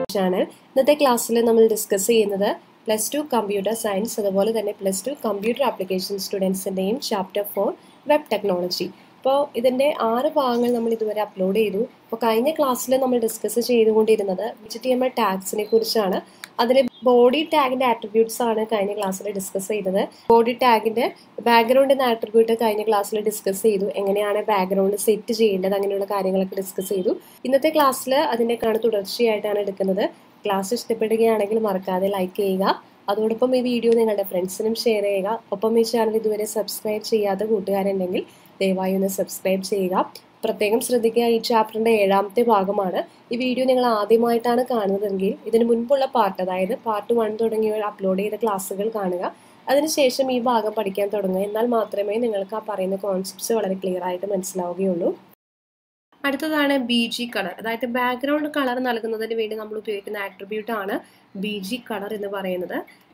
Channel ഇന്നത്തെ ക്ലാസ്സിൽ നമ്മൾ ഡിസ്കസ് ചെയ്യുന്നത് പ്ലസ് ടു കമ്പ്യൂട്ടർ സയൻസ് അതുപോലെ തന്നെ പ്ലസ് ടു കമ്പ്യൂട്ടർ ആപ്ലിക്കേഷൻ സ്റ്റുഡൻസിൻ്റെയും ചാപ്റ്റർ ഫോർ വെബ് ടെക്നോളജി അപ്പോൾ ഇതിൻ്റെ ആറ് ഭാഗങ്ങൾ നമ്മൾ ഇതുവരെ അപ്ലോഡ് ചെയ്തു അപ്പോൾ കഴിഞ്ഞ ക്ലാസ്സിൽ നമ്മൾ ഡിസ്കസ് ചെയ്തുകൊണ്ടിരുന്നത് എച്ച് ടി എം എൽ ടാഗ്സിനെ കുറിച്ചാണ് അതിൽ ബോഡി ടാഗിൻ്റെ ആട്രിബ്യൂട്ട്സ് ആണ് കഴിഞ്ഞ ക്ലാസ്സിൽ ഡിസ്കസ് ചെയ്തത് ബോഡി ടാഗിൻ്റെ ബാക്ക്ഗ്രൗണ്ട് എന്ന ആട്രിബ്യൂട്ട് കഴിഞ്ഞ ക്ലാസ്സിൽ ഡിസ്കസ് ചെയ്തു എങ്ങനെയാണ് ബാക്ക്ഗ്രൗണ്ട് സെറ്റ് ചെയ്യേണ്ടത് അങ്ങനെയുള്ള കാര്യങ്ങളൊക്കെ ഡിസ്കസ് ചെയ്തു ഇന്നത്തെ ക്ലാസ്സിൽ അതിൻ്റെയൊക്കെയാണ് തുടർച്ചയായിട്ടാണ് എടുക്കുന്നത് ക്ലാസ് ഇഷ്ടപ്പെടുകയാണെങ്കിൽ മറക്കാതെ ലൈക്ക് ചെയ്യുക അതോടൊപ്പം ഈ വീഡിയോ നിങ്ങളുടെ ഫ്രണ്ട്സിനും ഷെയർ ചെയ്യുക ഒപ്പം ഈ ചാനൽ ഇതുവരെ സബ്സ്ക്രൈബ് ചെയ്യാത്ത കൂട്ടുകാരുണ്ടെങ്കിൽ ദയവായി ഒന്ന് സബ്സ്ക്രൈബ് ചെയ്യുക പ്രത്യേകം ശ്രദ്ധിക്കുക ഈ ചാപ്റ്ററിന്റെ ഏഴാമത്തെ ഭാഗമാണ് ഈ വീഡിയോ നിങ്ങൾ ആദ്യമായിട്ടാണ് കാണുന്നതെങ്കിൽ ഇതിന് മുൻപുള്ള പാർട്ട് അതായത് പാർട്ട് വൺ തുടങ്ങിയവ അപ്ലോഡ് ചെയ്ത ക്ലാസ്സുകൾ കാണുക അതിനുശേഷം ഈ ഭാഗം പഠിക്കാൻ തുടങ്ങുക എന്നാൽ മാത്രമേ നിങ്ങൾക്ക് ആ പറയുന്ന കോൺസെപ്റ്റ്സ് വളരെ ക്ലിയർ ആയിട്ട് മനസ്സിലാവുകയുള്ളൂ അടുത്തതാണ് ബി ജി കളർ അതായത് ബാക്ക്ഗ്രൗണ്ട് കളർ നൽകുന്നതിന് വേണ്ടി നമ്മൾ ഉപയോഗിക്കുന്ന ആട്രിബ്യൂട്ട് ആണ് ബി ജി കളർ എന്ന് പറയുന്നത്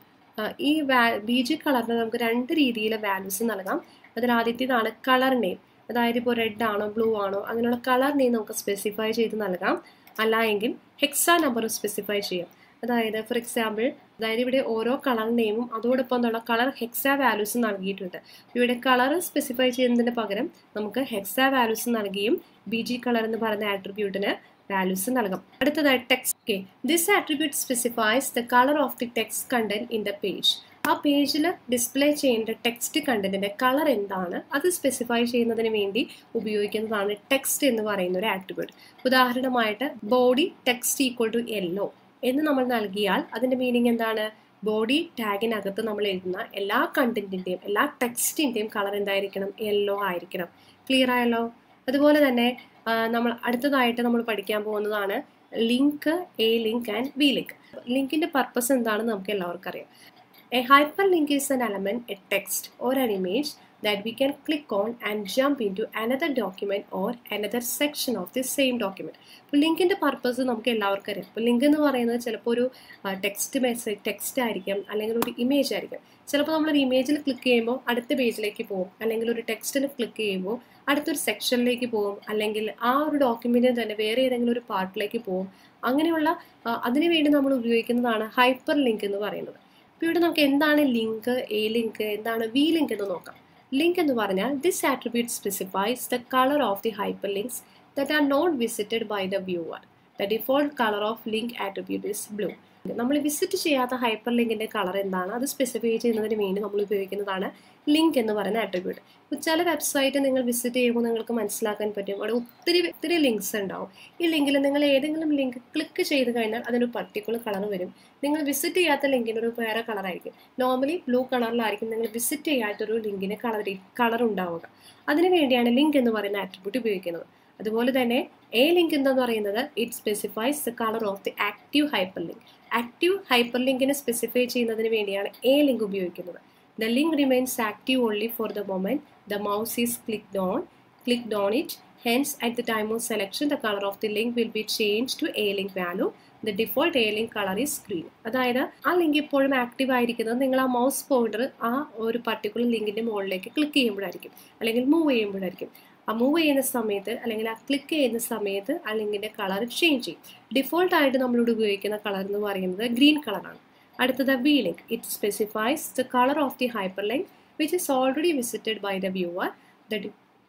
ഈ ബി ജി കളറിന് നമുക്ക് രണ്ട് രീതിയിൽ വാല്യൂസ് നൽകാം അതിൽ ആദ്യത്തേതാണ് കളർ നെയിം അതായത് ഇപ്പോൾ റെഡ് ആണോ ബ്ലൂ ആണോ അങ്ങനെയുള്ള കളർ നെയിം നമുക്ക് സ്പെസിഫൈ ചെയ്ത് നൽകാം അല്ല എങ്കിൽ ഹെക്സ നമ്പർ സ്പെസിഫൈ ചെയ്യാം അതായത് ഫോർ എക്സാമ്പിൾ അതായത് ഇവിടെ ഓരോ കളർ നെയിമും അതോടൊപ്പം എന്നുള്ള കളർ ഹെക്സ വാല്യൂസ് നൽകിയിട്ടുണ്ട് ഇവിടെ കളർ സ്പെസിഫൈ ചെയ്യുന്നതിന് പകരം നമുക്ക് ഹെക്സ വാല്യൂസ് നൽകിയും ബി ജി കളർ എന്ന് പറയുന്ന ആട്രിബ്യൂട്ടിന് വാല്യൂസ് നൽകാം അടുത്തതായി text this attribute specifies the colour of the text content in the page ആ പേജിൽ ഡിസ്പ്ലേ ചെയ്യേണ്ട ടെക്സ്റ്റ് കണ്ടന്റിന്റെ കളർ എന്താണ് അത് സ്പെസിഫൈ ചെയ്യുന്നതിന് വേണ്ടി ഉപയോഗിക്കുന്നതാണ് ടെക്സ്റ്റ് എന്ന് പറയുന്ന ഒരു ആട്രിബ്യൂട്ട് ഉദാഹരണമായിട്ട് body text equal to yellow എന്ന് നമ്മൾ നൽകിയാൽ അതിന്റെ മീനിങ് എന്താണ് ബോഡി ടാഗിനകത്ത് നമ്മൾ എഴുതുന്ന എല്ലാ കണ്ടന്റിന്റെയും എല്ലാ ടെക്സ്റ്റിന്റെയും കളർ എന്തായിരിക്കണം യെല്ലോ ആയിരിക്കണം ക്ലിയർ ആയല്ലോ അതുപോലെ തന്നെ നമ്മൾ അടുത്തതായിട്ട് നമ്മൾ പഠിക്കാൻ പോകുന്നതാണ് link A link and B link ലിങ്കിന്റെ പർപ്പസ് എന്താണെന്ന് നമുക്ക് എല്ലാവർക്കും അറിയാം A hyperlink is an element, a text or an image that we can click on and jump into another document or another section of the same document. ഇപ്പോൾ ലിങ്കിൻ്റെ purpose നമുക്ക് എല്ലാവർക്കും അറിയാം ഇപ്പോൾ ലിങ്ക് എന്ന് പറയുന്നത് ചിലപ്പോൾ ഒരു ടെക്സ്റ്റ് മെസ്സേജ് ടെക്സ്റ്റ് ആയിരിക്കാം അല്ലെങ്കിൽ ഒരു ഇമേജ് ആയിരിക്കാം ചിലപ്പോൾ നമ്മളൊരു ഇമേജിൽ ക്ലിക്ക് ചെയ്യുമ്പോൾ അടുത്ത പേജിലേക്ക് പോകും അല്ലെങ്കിൽ ഒരു ടെക്സ്റ്റിൽ ക്ലിക്ക് ചെയ്യുമ്പോൾ അടുത്തൊരു സെക്ഷനിലേക്ക് പോകും അല്ലെങ്കിൽ ആ ഒരു ഡോക്യുമെൻറ്റിന് തന്നെ വേറെ ഏതെങ്കിലും ഒരു പാർട്ടിലേക്ക് പോകും അങ്ങനെയുള്ള അതിനു വേണ്ടി നമ്മൾ ഉപയോഗിക്കുന്നതാണ് ഹൈപ്പർ ലിങ്ക് എന്ന് പറയുന്നത് അപ്പോൾ ഇവിടെ നമുക്ക് എന്താണ് ലിങ്ക് എ ലിങ്ക് എന്താണ് വി ലിങ്ക് എന്ന് നോക്കാം ലിങ്ക് എന്ന് പറഞ്ഞാൽ this attribute specifies the colour of the hyper links that are not visited by the viewer the default colour of link attribute is blue നമ്മൾ വിസിറ്റ് ചെയ്യാത്ത hyper ലിങ്കിന്റെ colour എന്താണ് അത് സ്പെസിഫൈ ചെയ്യുന്നതിന് വേണ്ടി നമ്മൾ ഉപയോഗിക്കുന്നതാണ് ലിങ്ക് എന്ന് പറയുന്ന ആട്രിബ്യൂട്ട് ഇപ്പോൾ ചില വെബ്സൈറ്റ് നിങ്ങൾ വിസിറ്റ് ചെയ്യുമ്പോൾ നിങ്ങൾക്ക് മനസ്സിലാക്കാൻ പറ്റും അവിടെ ഒത്തിരി ഒത്തിരി ലിങ്ക്സ് ഉണ്ടാവും ഈ ലിങ്കിൽ നിങ്ങൾ ഏതെങ്കിലും ലിങ്ക് ക്ലിക്ക് ചെയ്ത് കഴിഞ്ഞാൽ അതിനൊരു പർട്ടിക്കുലർ കളർ വരും നിങ്ങൾ വിസിറ്റ് ചെയ്യാത്ത ലിങ്കിന് ഒരു വേറെ കളറായിരിക്കും നോർമലി ബ്ലൂ കളറിലായിരിക്കും നിങ്ങൾ വിസിറ്റ് ചെയ്യാത്തൊരു ലിങ്കിന് കളർ കളർ ഉണ്ടാവുക അതിനു വേണ്ടിയാണ് ലിങ്ക് എന്ന് പറയുന്ന ആട്രിബ്യൂട്ട് ഉപയോഗിക്കുന്നത് അതുപോലെ തന്നെ എ ലിങ്ക് എന്ന് പറയുന്നത് it specifies the colour of the active hyper link active hyper ലിങ്കിനെ സ്പെസിഫൈ ചെയ്യുന്നതിന് വേണ്ടിയാണ് എ ലിങ്ക് ഉപയോഗിക്കുന്നത് the link remains active only for the moment the mouse is clicked on clicked on it hence at the time of selection the colour of the link will be change to A link value the default A link colour is green അതായത് ആ link ഇപ്പോഴും active ആയിരിക്കുന്നത് നിങ്ങൾ ആ mouse pointer ആ ഒരു particular ലിങ്കിന്റെ മുകളിലേക്ക് click ചെയ്യുമ്പോഴായിരിക്കും അല്ലെങ്കിൽ മൂവ് ചെയ്യുമ്പോഴായിരിക്കും ആ മൂവ് ചെയ്യുന്ന സമയത്ത് അല്ലെങ്കിൽ ആ ക്ലിക്ക് ചെയ്യുന്ന സമയത്ത് ആ ലിങ്കിന്റെ കളർ ചേഞ്ച് ചെയ്യും ഡിഫോൾട്ട് ആയിട്ട് നമ്മളോട് ഉപയോഗിക്കുന്ന കളർ എന്ന് പറയുന്നത് ഗ്രീൻ കളറാണ് അടുത്തത് V link it specifies the colour of the hyper link which is already visited by the viewer the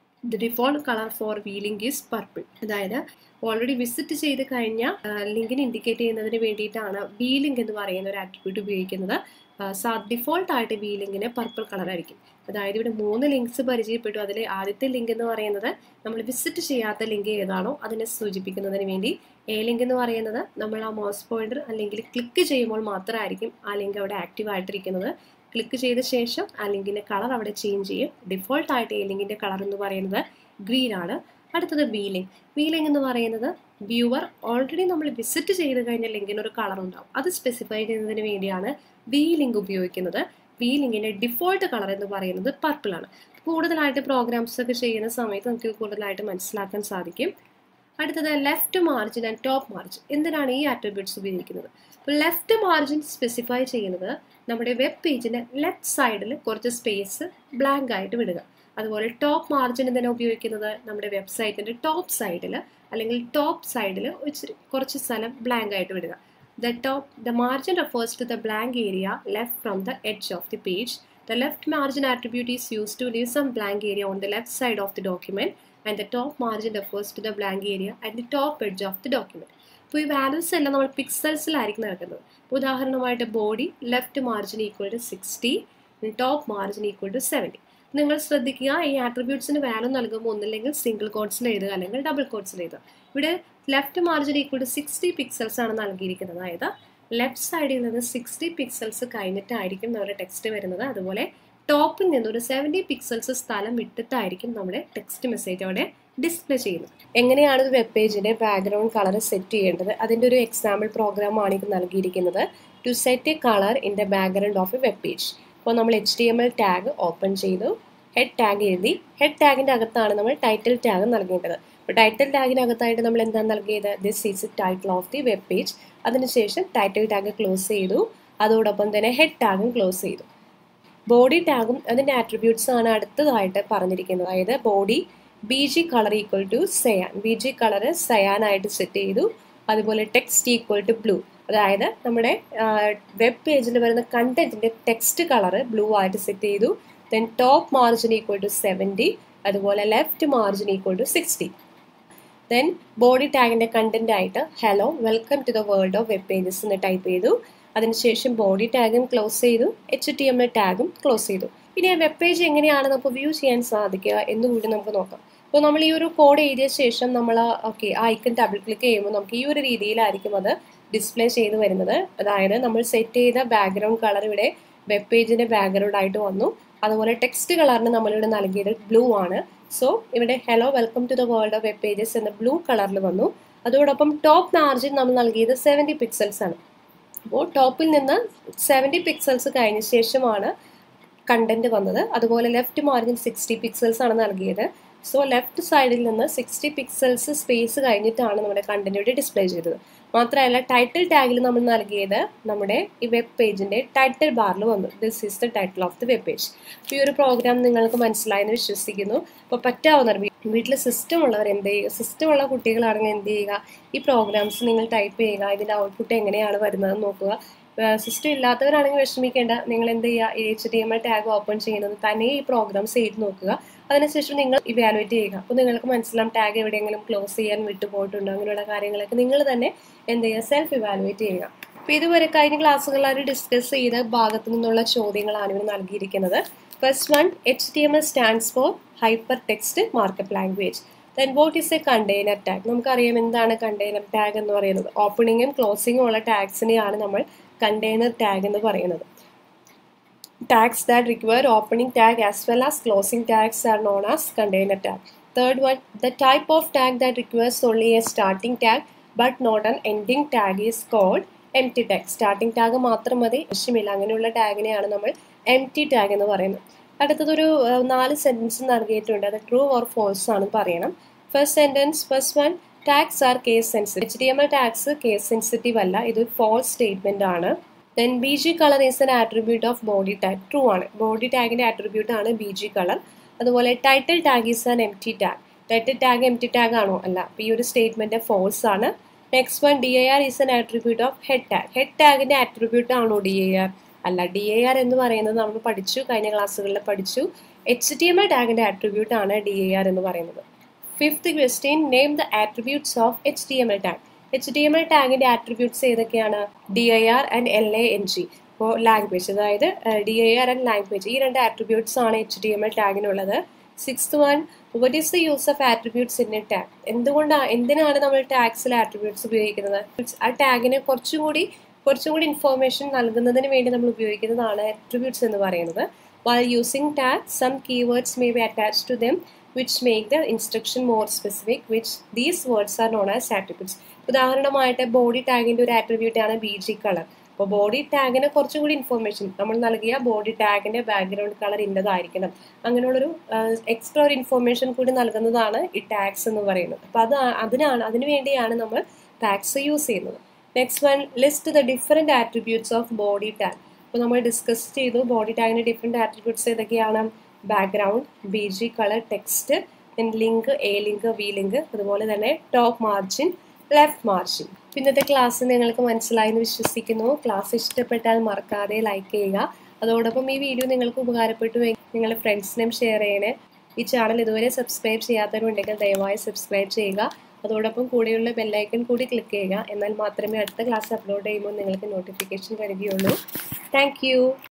the default colour for V link is purple അതായത് already visit ചെയ്ത് കഴിഞ്ഞ ലിങ്കിന് ഇൻഡിക്കേറ്റ് ചെയ്യുന്നതിന് വേണ്ടിയിട്ടാണ് V link എന്ന് പറയുന്ന ഒരു attribute ഉപയോഗിക്കുന്നത് default ആയിട്ട് വി ലിങ്കിന് പർപ്പിൾ കളർ ആയിരിക്കും അതായത് ഇവിടെ മൂന്ന് ലിങ്ക്സ് പരിചയപ്പെട്ടു അതിൽ ആദ്യത്തെ ലിങ്ക് എന്ന് പറയുന്നത് നമ്മൾ വിസിറ്റ് ചെയ്യാത്ത ലിങ്ക് ഏതാണോ അതിനെ സൂചിപ്പിക്കുന്നതിന് വേണ്ടി എ ലിങ്ക് എന്ന് പറയുന്നത് നമ്മൾ ആ മൗസ് പോയിന്റർ അല്ലെങ്കിൽ ക്ലിക്ക് ചെയ്യുമ്പോൾ മാത്രമായിരിക്കും ആ ലിങ്ക് അവിടെ ആക്റ്റീവ് ആയിട്ടിരിക്കുന്നത് ക്ലിക്ക് ചെയ്ത ശേഷം ആ ലിങ്കിന്റെ കളർ അവിടെ ചേഞ്ച് ചെയ്യും ഡിഫോൾട്ട് ആയിട്ട് എ ലിങ്കിന്റെ കളർ എന്ന് പറയുന്നത് ഗ്രീൻ ആണ് അടുത്തത് വി ലിങ്ക് വി ലിങ്ക് എന്ന് പറയുന്നത് വ്യൂവർ ഓൾറെഡി നമ്മൾ വിസിറ്റ് ചെയ്ത് കഴിഞ്ഞ ലിങ്കിന് ഒരു കളർ ഉണ്ടാവും അത് സ്പെസിഫൈ ചെയ്യുന്നതിന് വേണ്ടിയാണ് വി ലിങ്ക് ഉപയോഗിക്കുന്നത് വി ലിങ്കിന്റെ ഡിഫോൾട്ട് കളർ എന്ന് പറയുന്നത് പർപ്പിൾ ആണ് കൂടുതലായിട്ട് പ്രോഗ്രാംസ് ഒക്കെ ചെയ്യുന്ന സമയത്ത് നമുക്ക് കൂടുതലായിട്ട് മനസ്സിലാക്കാൻ സാധിക്കും അടുത്തത് left margin and top margin എന്തിനാണ് ഈ ആട്രിബ്യൂട്ട്സ് ഉപയോഗിക്കുന്നത് അപ്പോൾ ലെഫ്റ്റ് മാർജിൻ സ്പെസിഫൈ ചെയ്യുന്നത് നമ്മുടെ വെബ് പേജിന്റെ ലെഫ്റ്റ് സൈഡിൽ കുറച്ച് സ്പേസ് ബ്ലാങ്ക് ആയിട്ട് വിടുക അതുപോലെ ടോപ്പ് മാർജിൻ എന്തിനാണ് ഉപയോഗിക്കുന്നത് നമ്മുടെ വെബ്സൈറ്റിന്റെ ടോപ്പ് സൈഡിൽ അല്ലെങ്കിൽ ടോപ്പ് സൈഡിൽ ഇച്ചിരി കുറച്ച് സ്ഥലം ബ്ലാങ്ക് ആയിട്ട് വിടുക The top, the margin refers to the blank area left from the edge of the page. The left margin attribute is used to leave some blank area on the left side of the document and the top margin refers to the blank area at the top edge of the document. അപ്പോൾ ഈ values എല്ലാം നമ്മൾ പിക്സൽസിലായിരിക്കും നടക്കുന്നത് ഇപ്പോൾ ഉദാഹരണമായിട്ട് body left margin equal to sixty top margin equal to seventy നിങ്ങൾ ശ്രദ്ധിക്കുക ഈ ആട്രിബ്യൂട്ട്സിന് വാല്യൂ നൽകുമ്പോൾ ഒന്നില്ലെങ്കിൽ സിംഗിൾ കോഡ്സിൽ എഴുതുക അല്ലെങ്കിൽ ഡബിൾ കോഡ്സിൽ എഴുതുക ഇവിടെ left margin equal to sixty pixels ആണ് നൽകിയിരിക്കുന്നത് അതായത് ലെഫ്റ്റ് സൈഡിൽ നിന്ന് സിക്സ്റ്റി പിക്സൽസ് കഴിഞ്ഞിട്ടായിരിക്കും നമ്മുടെ ടെക്സ്റ്റ് വരുന്നത് അതുപോലെ ടോപ്പിൽ നിന്ന് ഒരു സെവൻറ്റി പിക്സൽസ് സ്ഥലം വിട്ടിട്ടായിരിക്കും നമ്മുടെ ടെക്സ്റ്റ് മെസ്സേജ് അവിടെ ഡിസ്പ്ലേ ചെയ്യുന്നത് എങ്ങനെയാണ് ഒരു വെബ് പേജിന്റെ ബാക്ക്ഗ്രൗണ്ട് കളർ സെറ്റ് ചെയ്യേണ്ടത് അതിൻ്റെ ഒരു എക്സാമ്പിൾ പ്രോഗ്രാമാണ് ഇത് നൽകിയിരിക്കുന്നത് to set a colour in the background of a web page അപ്പോൾ നമ്മൾ H D M L tag open ചെയ്തു ഹെഡ് ടാഗ് എഴുതി ഹെഡ് ടാഗിൻ്റെ അകത്താണ് നമ്മൾ ടൈറ്റിൽ ടാഗ് നൽകേണ്ടത് അപ്പോൾ ടൈറ്റിൽ ടാഗിനകത്തായിട്ട് നമ്മൾ എന്താണ് നൽകിയത് this is title of the web page അതിനുശേഷം ടൈറ്റിൽ ടാഗ് ക്ലോസ് ചെയ്തു അതോടൊപ്പം തന്നെ ഹെഡ് ടാഗും ക്ലോസ് ചെയ്തു ബോഡി ടാഗും അതിൻ്റെ ആട്രിബ്യൂട്ട്സ് ആണ് അടുത്തതായിട്ട് പറഞ്ഞിരിക്കുന്നത് അതായത് body B G colour equal to cyan B G colour സയാനായിട്ട് സെറ്റ് ചെയ്തു അതുപോലെ ടെക്സ്റ്റ് ഈക്വൽ ടു ബ്ലൂ അതായത് നമ്മുടെ വെബ് പേജിൽ വരുന്ന കണ്ടന്റിന്റെ ടെക്സ്റ്റ് കളർ ബ്ലൂ ആയിട്ട് സെറ്റ് ചെയ്തു then top margin equal to seventy അതുപോലെ left margin equal to sixty then body ടാഗിന്റെ കണ്ടന്റ് ആയിട്ട് hello welcome to the world of web pages എന്ന് ടൈപ്പ് ചെയ്തു അതിനുശേഷം ബോഡി ടാഗും ക്ലോസ് ചെയ്തു എച്ച് ടി എം എൽ ടാഗും ക്ലോസ് ചെയ്തു ഇനി ആ വെബ് പേജ് എങ്ങനെയാണ് നമുക്ക് വ്യൂ ചെയ്യാൻ സാധിക്കുക എന്നുകൂടി നമുക്ക് നോക്കാം അപ്പോൾ നമ്മൾ ഈ ഒരു കോഡ് എഴുതിയ ശേഷം നമ്മൾ ഓക്കെ ആ ഐക്കൺ ഡബിൾ ക്ലിക്ക് ചെയ്യുമ്പോൾ നമുക്ക് ഈ ഒരു രീതിയിലായിരിക്കും അത് ഡിസ്പ്ലേ ചെയ്ത് വരുന്നത് അതായത് നമ്മൾ സെറ്റ് ചെയ്ത ബാക്ക്ഗ്രൗണ്ട് കളർ ഇവിടെ വെബ് പേജിന്റെ ബാക്ക്ഗ്രൗണ്ട് ആയിട്ട് വന്നു അതുപോലെ ടെക്സ്റ്റ് കളറിന് നമ്മളിവിടെ നൽകിയത് ബ്ലൂ ആണ് സോ ഇവിടെ hello welcome to the world of web pages എന്ന ബ്ലൂ കളറിൽ വന്നു അതോടൊപ്പം ടോപ്പ് മാർജിൻ നമ്മൾ നൽകിയത് സെവൻറ്റി പിക്സൽസ് ആണ് അപ്പോൾ ടോപ്പിൽ നിന്ന് സെവൻറ്റി പിക്സൽസ് കഴിഞ്ഞ ശേഷമാണ് കണ്ടന്റ് വന്നത് അതുപോലെ ലെഫ്റ്റ് മാർജിൻ സിക്സ്റ്റി പിക്സൽസ് ആണ് നൽകിയത് സോ ലെഫ്റ്റ് സൈഡിൽ നിന്ന് സിക്സ്റ്റി പിക്സൽസ് സ്പേസ് കഴിഞ്ഞിട്ടാണ് നമ്മുടെ കണ്ടന്റ് ഇവിടെ ഡിസ്പ്ലേ ചെയ്തത് മാത്രമല്ല ടൈറ്റിൽ ടാഗിൽ നമ്മൾ നൽകിയത് നമ്മുടെ ഈ വെബ് പേജിന്റെ ടൈറ്റിൽ ബാറിൽ വന്നു this is the title of the web page ഈ ഒരു പ്രോഗ്രാം നിങ്ങൾക്ക് മനസ്സിലായെന്ന് വിശ്വസിക്കുന്നു അപ്പോൾ പറ്റാവുന്നവർ വീട്ടിൽ സിസ്റ്റം ഉള്ളവർ എന്ത് ചെയ്യുക സിസ്റ്റം ഉള്ള കുട്ടികളാണെങ്കിൽ എന്ത് ചെയ്യുക ഈ പ്രോഗ്രാംസ് നിങ്ങൾ ടൈപ്പ് ചെയ്യുക ഇതിൻ്റെ ഔട്ട്പുട്ട് എങ്ങനെയാണ് വരുന്നതെന്ന് നോക്കുക സിസ്റ്റം ഇല്ലാത്തവരാണെങ്കിൽ വിഷമിക്കേണ്ട നിങ്ങൾ എന്ത് ചെയ്യുക H D M L tag open ചെയ്യുന്നത് തന്നെ ഈ പ്രോഗ്രാംസ് ചെയ്ത് നോക്കുക അതിനുശേഷം നിങ്ങൾ ഇവാലുവേറ്റ് ചെയ്യുക അപ്പോൾ നിങ്ങൾക്ക് മനസ്സിലാവും ടാഗ് എവിടെയെങ്കിലും ക്ലോസ് ചെയ്യാൻ വിട്ടുപോയിട്ടുണ്ടോ അങ്ങനെയുള്ള കാര്യങ്ങളൊക്കെ നിങ്ങൾ തന്നെ എന്ത് ചെയ്യുക സെൽഫ് ഇവാലുവേറ്റ് ചെയ്യുക അപ്പോൾ ഇതുവരെ കഴിഞ്ഞ ക്ലാസ്സുകളിൽ ഡിസ്കസ് ചെയ്ത ഭാഗത്തു നിന്നുള്ള ചോദ്യങ്ങളാണ് ഇവർ നൽകിയിരിക്കുന്നത് first one H T M L stands for hyper text markup language then what is a container tag നമുക്കറിയാം എന്താണ് കണ്ടെയ്നർ ടാഗ് എന്ന് പറയുന്നത് ഓപ്പണിങ്ങും ക്ലോസിങ്ങും ഉള്ള ടാഗ്സിനെയാണ് നമ്മൾ കണ്ടെയ്നർ ടാഗ് എന്ന് പറയുന്നത് tags that require opening tag as well as closing tags are known as container tag. Third one, the type of tag that requires only a starting tag but not an ending tag is called empty tag. Starting tag മാത്രം മതി ആവശ്യമില്ല അങ്ങനെയുള്ള ടാഗിനെയാണ് നമ്മൾ M empty tag എന്ന് പറയുന്നത് അടുത്തതൊരു നാല് sentence നൽകിയിട്ടുണ്ട് അത് ട്രൂ ഓർ ഫോൾസ് ആണ് പറയണം first sentence first one tags are case sensitive H D M L tags case sensitive അല്ല ഇത് ഫോൾസ് സ്റ്റേറ്റ്മെന്റ് ആണ് then B G colour is an attribute of body tag true ആണ് body ടാഗിന്റെ attribute ആണ് B G colour അതുപോലെ title tag is an empty tag title tag empty tag ആണോ അല്ല അപ്പോൾ ഈ ഒരു സ്റ്റേറ്റ്മെന്റ് ഫോൾസ് ആണ് next one D A R is an attribute of head tag head ടാഗിന്റെ ആട്രിബ്യൂട്ട് ആണോ ഡി എ ആർ അല്ല ഡി എ ആർ എന്ന് പറയുന്നത് നമ്മൾ പഠിച്ചു കഴിഞ്ഞ ക്ലാസ്സുകളിൽ പഠിച്ചു എച്ച് ടി എം എൽ ടാഗിന്റെ ആട്രിബ്യൂട്ട് ആണ് ഡി എ ആർ എന്ന് പറയുന്നത് fifth question name the attributes of H T M L tag H D M L ടാഗിന്റെ ആട്രിബ്യൂട്ട്സ് ഏതൊക്കെയാണ് D I R and L A N G ഇപ്പോൾ language അതായത് D I R and language ഈ രണ്ട് attributes ആണ് H D M L ടാഗിനുള്ളത് sixth one what is the use of attributes in a tag എന്തുകൊണ്ടാണ് എന്തിനാണ് നമ്മൾ ടാഗ്സിൽ ആട്രിബ്യൂട്ട്സ് ഉപയോഗിക്കുന്നത് ആ ടാഗിന് കുറച്ചും കൂടി കുറച്ചും കൂടി ഇൻഫോർമേഷൻ നൽകുന്നതിന് വേണ്ടി നമ്മൾ ഉപയോഗിക്കുന്നതാണ് ആട്രിബ്യൂട്ട്സ് എന്ന് പറയുന്നത് why using tag some keywords may be attach to them which make the instruction more specific which these words are known as attributes ഉദാഹരണമായിട്ട് ബോഡി ടാഗിന്റെ ഒരു ആട്രിബ്യൂട്ട് ആണ് ബി ജി കളർ അപ്പോൾ ബോഡി ടാഗിന് കുറച്ചും കൂടി ഇൻഫോർമേഷൻ നമ്മൾ നൽകിയ ബോഡി ടാഗിന്റെ ബാക്ക്ഗ്രൗണ്ട് കളർ ഇന്നതായിരിക്കണം അങ്ങനെയുള്ളൊരു എക്സ്ട്രാ ഒരു ഇൻഫോർമേഷൻ കൂടി നൽകുന്നതാണ് ഈ ടാഗ്സ് എന്ന് പറയുന്നത് അപ്പോൾ അത് അതിനാണ് അതിനു വേണ്ടിയാണ് നമ്മൾ ടാഗ്സ് യൂസ് ചെയ്യുന്നത് next one list the different attributes of body tag അപ്പോൾ നമ്മൾ ഡിസ്കസ് ചെയ്തു ബോഡി ടാഗിന്റെ ഡിഫറെൻറ്റ് ആട്രിബ്യൂട്ട്സ് ഏതൊക്കെയാണ് background B G colour text link A link V link അതുപോലെ തന്നെ ടോപ്പ് മാർജിൻ ലെഫ്റ്റ് മാർജിൻ ഇന്നത്തെ ക്ലാസ് നിങ്ങൾക്ക് മനസ്സിലായി എന്ന് വിശ്വസിക്കുന്നു ക്ലാസ് ഇഷ്ടപ്പെട്ടാൽ മറക്കാതെ ലൈക്ക് ചെയ്യുക അതോടൊപ്പം ഈ വീഡിയോ നിങ്ങൾക്ക് ഉപകാരപ്പെട്ടു നിങ്ങളുടെ ഫ്രണ്ട്സിനും ഷെയർ ചെയ്യണേ ഈ ചാനൽ ഇതുവരെ സബ്സ്ക്രൈബ് ചെയ്യാത്തവരുണ്ടെങ്കിൽ ദയവായി സബ്സ്ക്രൈബ് ചെയ്യുക അതോടൊപ്പം കൂടെയുള്ള ബെല്ലൈക്കൺ കൂടി ക്ലിക്ക് ചെയ്യുക എന്നാൽ മാത്രമേ അടുത്ത ക്ലാസ് അപ്ലോഡ് ചെയ്യുമ്പോൾ നിങ്ങൾക്ക് നോട്ടിഫിക്കേഷൻ വരികയുള്ളൂ താങ്ക്